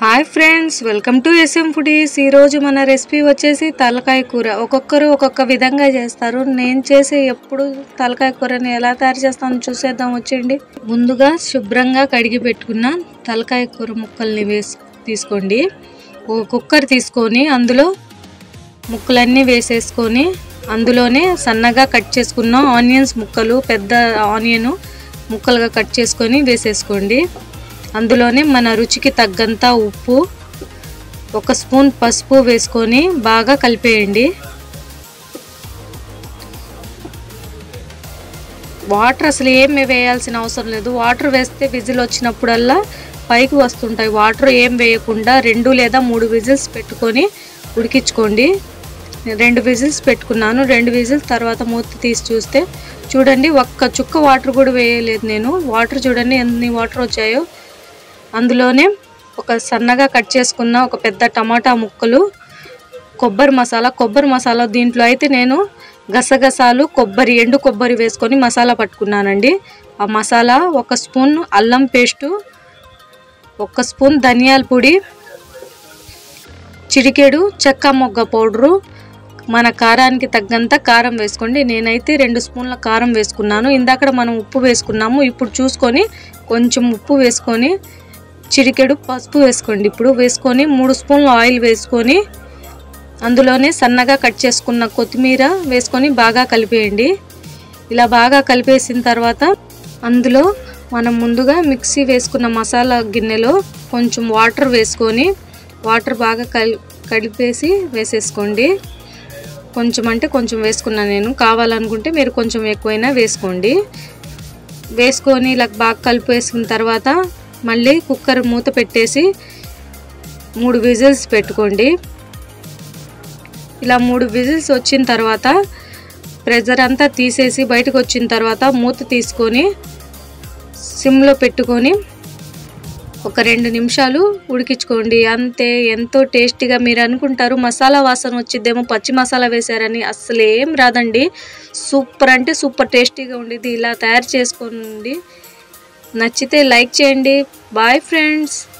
hi friends welcome to SM foodies ఈరోజు మన recipe వచ్చేసి తలకాయ కూర ఒక్కొక్కరు ఒక్కొక్క విధంగా చేస్తారు నేను చేసే ఎప్పుడు తలకాయ కూరని ఎలా తయారు చేస్తానో చూసేద్దాం వచ్చేయండి ముందుగా శుభ్రంగా కడిగి పెట్టుకున్న తలకాయ కూర ముక్కల్ని వేసి తీసుకోండి ఒక కుక్కర్ తీసుకొని అందులో ముక్కలన్నీ వేసేసుకొని అందులోనే సన్నగా కట్ చేసుకున్న ఆనియన్స్ ముక్కలు పెద్ద ఆనియన్ ముక్కలుగా కట్ చేసుకొని వేసేసుకోండి అందులోనే మన రుచికి తగ్గంత ఉప్పు ఒక స్పూన్ పసుపు వేసుకొని బాగా కలిపేయండి వాటర్ అసలు ఏం వేయాల్సిన అవసరం లేదు వాటర్ వేస్తే విజిల్ వచ్చినప్పుడల్లా పైకి వస్తుంటాయి వాటర్ ఏం వేయకుండా రెండు లేదా మూడు విజిల్స్ పెట్టుకొని ఉడికించుకోండి రెండు విజిల్స్ పెట్టుకున్నాను రెండు విజిల్స్ తర్వాత మూత తీసి చూస్తే చూడండి ఒక్క చుక్క వాటర్ కూడా వేయలేదు నేను వాటర్ చూడండి ఎన్ని వాటర్ వచ్చాయో అందులోనే ఒక సన్నగా కట్ చేసుకున్న ఒక పెద్ద టమాటా ముక్కలు కొబ్బరి మసాలా కొబ్బరి మసాలా దీంట్లో అయితే నేను గసగసాలు కొబ్బరి ఎండు కొబ్బరి వేసుకొని మసాలా పట్టుకున్నానండి ఆ మసాలా ఒక స్పూన్ అల్లం పేస్టు ఒక స్పూన్ ధనియాల పొడి చిటికెడు చెక్క మొగ్గ పౌడరు మన కారానికి తగ్గంత కారం వేసుకోండి నేనైతే రెండు స్పూన్ల కారం వేసుకున్నాను ఇందాక మనం ఉప్పు వేసుకున్నాము ఇప్పుడు చూసుకొని కొంచెం ఉప్పు వేసుకొని చిటికెడు పసుపు వేసుకోండి ఇప్పుడు వేసుకొని మూడు స్పూన్ల ఆయిల్ వేసుకొని అందులోనే సన్నగా కట్ చేసుకున్న కొత్తిమీర వేసుకొని బాగా కలిపేయండి ఇలా బాగా కలిపేసిన తర్వాత అందులో మనం ముందుగా మిక్సీ వేసుకున్న మసాలా గిన్నెలో కొంచెం వాటర్ వేసుకొని వాటర్ బాగా కలి కలిపేసి వేసేసుకోండి కొంచెం అంటే కొంచెం వేసుకున్నాను నేను కావాలనుకుంటే మీరు కొంచెం ఎక్కువైనా వేసుకోండి వేసుకొని ఇలా బాగా కలిపేసిన తర్వాత మళ్ళీ కుక్కర్ మూత పెట్టేసి మూడు విజిల్స్ పెట్టుకోండి ఇలా మూడు విజిల్స్ వచ్చిన తర్వాత ప్రెజర్ అంతా తీసేసి బయటకు వచ్చిన తర్వాత మూత తీసుకొని సిమ్లో పెట్టుకొని ఒక రెండు నిమిషాలు ఉడికించుకోండి అంతే ఎంతో టేస్టీగా మీరు అనుకుంటారు మసాలా వాసన వచ్చిద్దేమో పచ్చి మసాలా వేశారని అస్సలు ఏం రాదండి సూపర్ అంటే సూపర్ టేస్టీగా ఉండేది ఇలా తయారు చేసుకోండి నచ్చితే లైక్ చేయండి బాయ్ ఫ్రెండ్స్